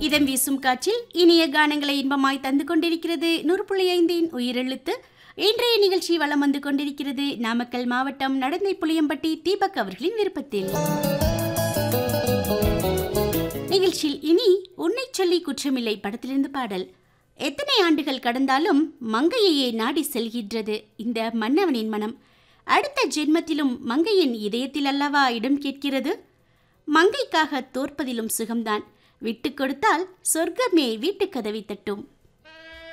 இதம் வீசும் காற்றில் இனிய கானங்களை இன்பமாய் தந்து கொண்டிருக்கிறது நூறு புள்ளி ஐந்தின் உயிரெழுத்து இன்றைய நிகழ்ச்சி வலம் வந்து கொண்டிருக்கிறது நாமக்கல் மாவட்டம் நடந்தை புளியம்பட்டி தீபக் அவர்களின் விருப்பத்தில் நிகழ்ச்சியில் இனி உன்னை சொல்லி குற்றமில்லை படத்திலிருந்து பாடல் எத்தனை ஆண்டுகள் கடந்தாலும் மங்கையையே நாடி செல்கின்றது இந்த மன்னவனின் மனம் அடுத்த ஜென்மத்திலும் மங்கையின் இதயத்தில் அல்லவா இடம் கேட்கிறது மங்கைக்காக தோற்பதிலும் சுகம்தான் விட்டு கொடுத்தால் சொர்க்கமே வீட்டுக் கதவை தட்டும்